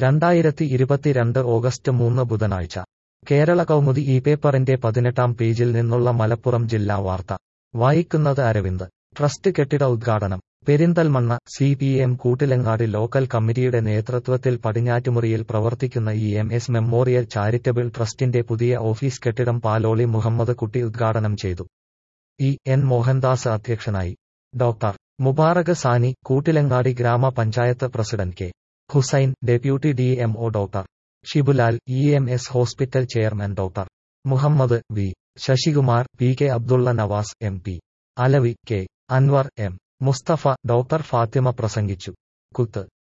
രണ്ടായിരത്തി ഇരുപത്തിരണ്ട് ഓഗസ്റ്റ് മൂന്ന് ബുധനാഴ്ച കേരള കൗമുദി ഈ പേപ്പറിന്റെ പതിനെട്ടാം പേജിൽ നിന്നുള്ള മലപ്പുറം ജില്ലാ വാർത്ത വായിക്കുന്നത് അരവിന്ദ് ട്രസ്റ്റ് കെട്ടിട ഉദ്ഘാടനം Perinthalmanna C P M Koottilangad local കമ്മിറ്റിയുടെ നേതൃത്വത്തിൽ പടിഞ്ഞാറ്റുമുറിയിൽ പ്രവർത്തിക്കുന്ന E M S memorial charitable ട്രസ്റ്റിന്റെ പുതിയ ഓഫീസ് കെട്ടിടം പാലോളി മുഹമ്മദ് കുട്ടി ഉദ്ഘാടനം ചെയ്തു ഇ എൻ മോഹൻദാസ് അധ്യക്ഷനായി ഡോക്ടർ മുബാറക് സാനി കൂട്ടിലങ്ങാടി ഗ്രാമപഞ്ചായത്ത് president K Hussain deputy D M O doctor Shibulal E M S hospital chairman doctor Muhammad V Sasikumar P K Abdulla Navas M P Alavi K Anwar M Mustafa doctor Fathima പ്രസംഗിച്ചു കുത്ത്